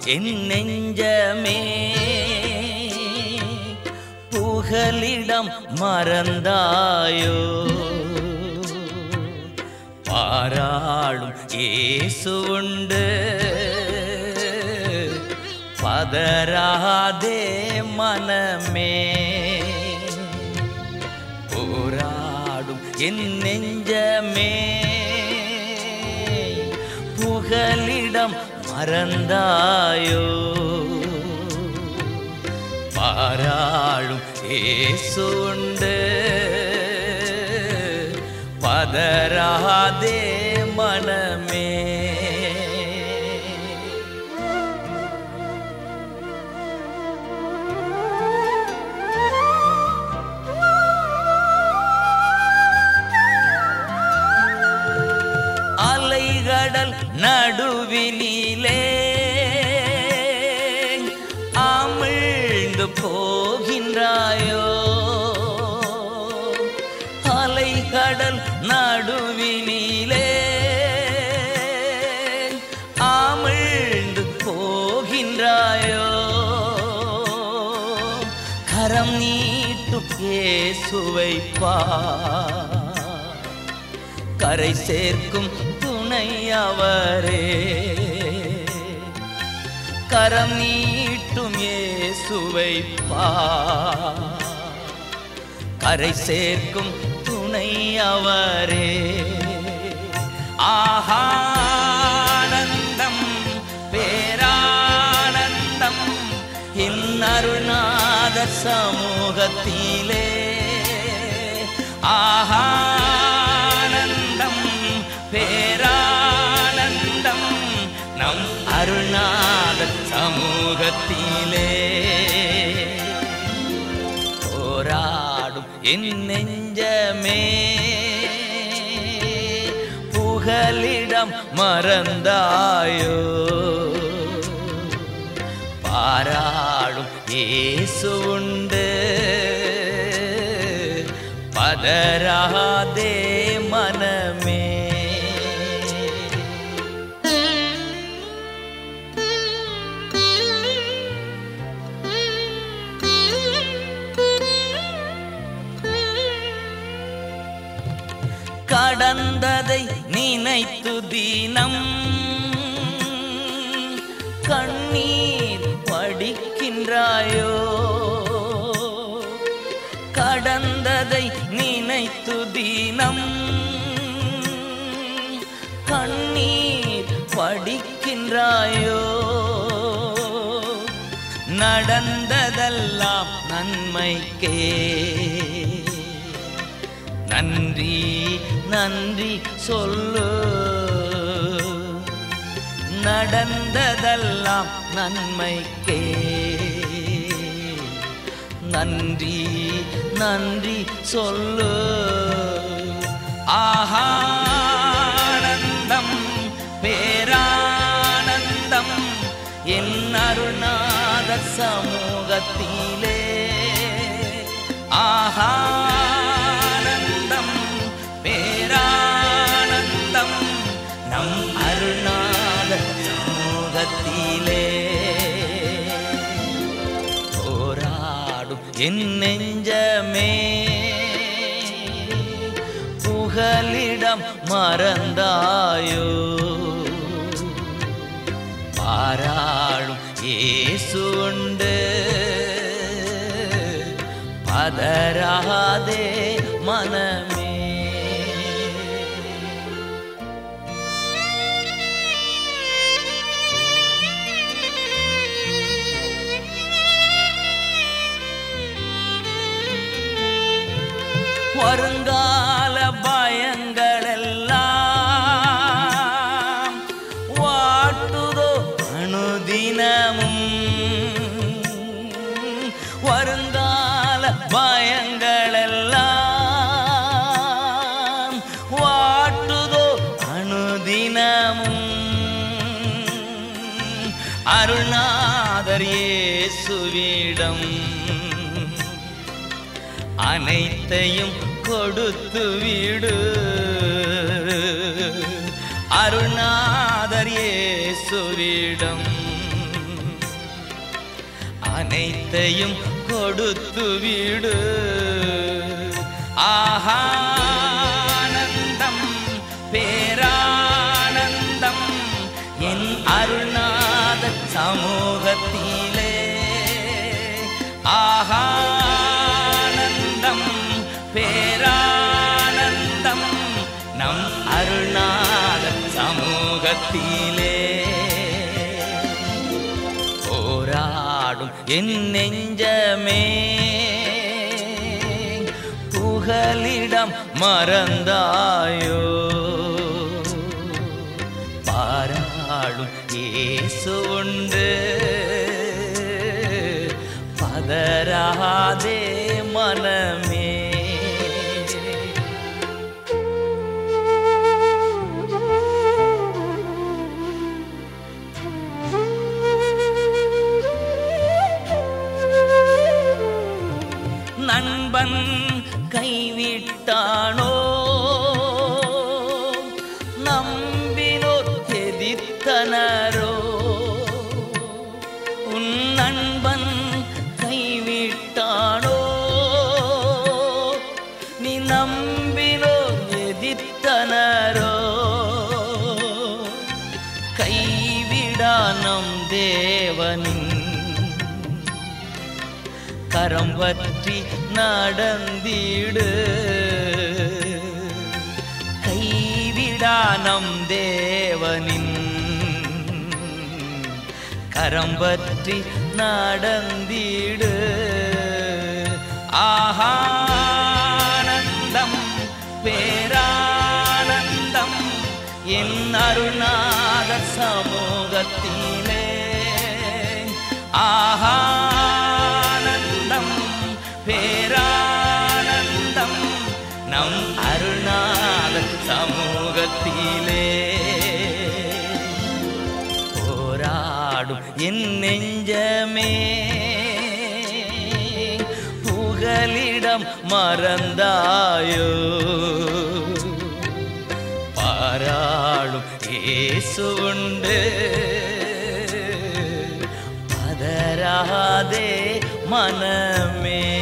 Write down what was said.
என் நெஞ்சமே புகலிடம் மறந்தாயோ பாராளும் இயேசு உண்டு பதறாதே மனமே போராடும் என் நெஞ்சமே புகலிடம் மறந்தாயோ பாராளும் ஏசுண்டு பதறாதே மனமே அலைகடல் நடுவினிலே அமிழ்ந்து போகின்றாயோ அலைகடல் நடுவினிலே அமிழ்ந்து போகின்றாயோ கரம் நீட்டும் இயேசுவை பார் கரை சேர்க்கும் துணை அவரே கரம் நீட்டும் இயேசுவை பார் கரை சேர்க்கும் துணை அவரே ஆஹானந்தம் பேரானந்தம் என் அருணாத சமூகத்திலே ஆஹானந்தம் பேரானந்தம் நம் அருணாத சமூகத்திலே போராடும் என் நெஞ்சமே புகலிடம் மறந்தாயோ பாராடும் இயேசு உண்டு பதறாதே மனமே கடந்ததை நினைத்து தினம் கண்ணீர் படிக்கின்றாயோ கடந்ததை நினைத்து தினம் கண்ணீர் படிக்கின்றாயோ நடந்ததெல்லாம் நன்மைக்கே நன்றி நன்றி சொல்லு நடந்ததெல்லாம் நன்மைக்கே நன்றி நன்றி சொல்லு ஆஹானந்தம் பேரானந்தம் என் அருணாத சமூகத்திலே ஆஹானந்தம் பேரானந்தம் நம் அருணாத சமூகத்திலே போராடும் என் நெஞ்சமே புகலிடம் மறந்தாயோ பாராளும் இயேசு உண்டு பதறாதே மனமே வருங்கால பயங்களெல்லாம் வாட்டுதோ அனுதினமும் வருங்கால பயங்களெல்லாம் வாட்டுதோ அனுதினமும் அருணாதர் இயேசுவிடம் அனைத்தையும் கொடுத்து விடு அருணாதர் இயேசுவிடம் அனைத்தையும் கொடுத்து விடு ஆஹானந்தம் பேரானந்தம் என் அருள்நாத சமூகத்திலே ஆஹானந்தம் பேரானந்தம் நம் அருள்நாத சமூகத்திலே போராடும் என் நெஞ்சமே புகலிடம் மறந்தாயோ பாராடும் இயேசு உண்டு பதறாதே மனமே நண்பன் கைவிட்டானோ நம்பினோர் எதிர்த்தனரோ உன் நண்பன் கைவிட்டானோ நீ நம்பினோர் எதிர்த்தனரோ கைவிடா நம் தேவனின் கரம் பற்றி நடந்திடு கைவிடா நம் தேவனின் கரம் பற்றி நடந்திடு ஆஹானந்தம் பேரானந்தம் என் அருணாத சமூகத்திலே ஆஹானந்தம் பேரானந்தம் நம் அருணாத சமூகத்திலே போராடும் என் நெஞ்சமே புகலிடம் மறந்தாயோ பாராளும் இயேசு உண்டு பதறாதே மனமே